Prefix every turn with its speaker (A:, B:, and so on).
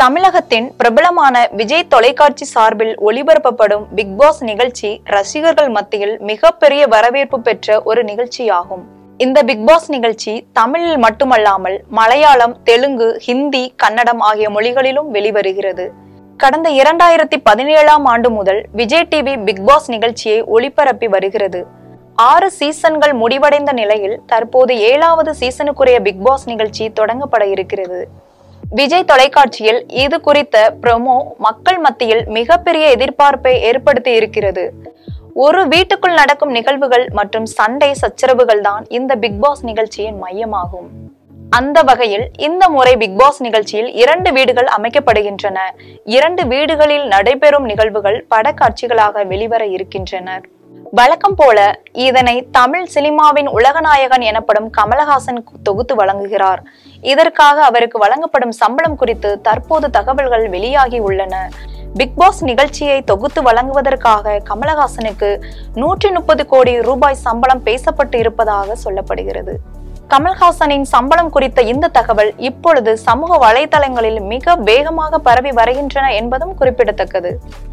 A: தமிழகத்தின் பிரபலமான விஜய் தொலைக்காட்சி சார்பில் ஒளிபரப்பப்படும் பிக் பாஸ் நிகழ்ச்சி ரசிகர்கள் மத்தியில் மிகப்பெரிய வரவேற்பு பெற்ற ஒரு நிகழ்ச்சியாகும் இந்த பிக் பாஸ் நிகழ்ச்சி தமிழில் மட்டுமல்லாமல் மலையாளம் தெலுங்கு ஹிந்தி கன்னடம் ஆகிய மொழிகளிலும் வெளிவருகிறது கடந்த இரண்டாயிரத்தி பதினேழாம் ஆண்டு முதல் விஜய் டிவி பிக் பாஸ் நிகழ்ச்சியை ஒளிபரப்பி வருகிறது ஆறு சீசன்கள் முடிவடைந்த நிலையில் தற்போது ஏழாவது சீசனுக்குரிய பிக் பாஸ் நிகழ்ச்சி தொடங்கப்பட இருக்கிறது விஜய் தொலைக்காட்சியில் இது குறித்த ப்ரோமோ மக்கள் மத்தியில் மிகப்பெரிய எதிர்பார்ப்பை ஏற்படுத்தி இருக்கிறது ஒரு வீட்டுக்குள் நடக்கும் நிகழ்வுகள் மற்றும் சண்டை சச்சரவுகள் தான் இந்த பிக் பாஸ் நிகழ்ச்சியின் மையமாகும் அந்த வகையில் இந்த முறை பிக் பாஸ் நிகழ்ச்சியில் இரண்டு வீடுகள் அமைக்கப்படுகின்றன இரண்டு வீடுகளில் நடைபெறும் நிகழ்வுகள் படக்காட்சிகளாக வெளிவர இருக்கின்றனர் வழக்கம் போல இதனை தமிழ் சினிமாவின் உலகநாயகன் எனப்படும் கமலஹாசன் தொகுத்து வழங்குகிறார் இதற்காக அவருக்கு வழங்கப்படும் சம்பளம் குறித்து தற்போது தகவல்கள் வெளியாகி உள்ளன பிக் பாஸ் நிகழ்ச்சியை தொகுத்து வழங்குவதற்காக கமலஹாசனுக்கு நூற்றி முப்பது கோடி ரூபாய் சம்பளம் பேசப்பட்டு இருப்பதாக சொல்லப்படுகிறது கமல்ஹாசனின் சம்பளம் குறித்த இந்த தகவல் இப்பொழுது சமூக வலைதளங்களில் மிக வேகமாக பரவி வருகின்றன என்பதும் குறிப்பிடத்தக்கது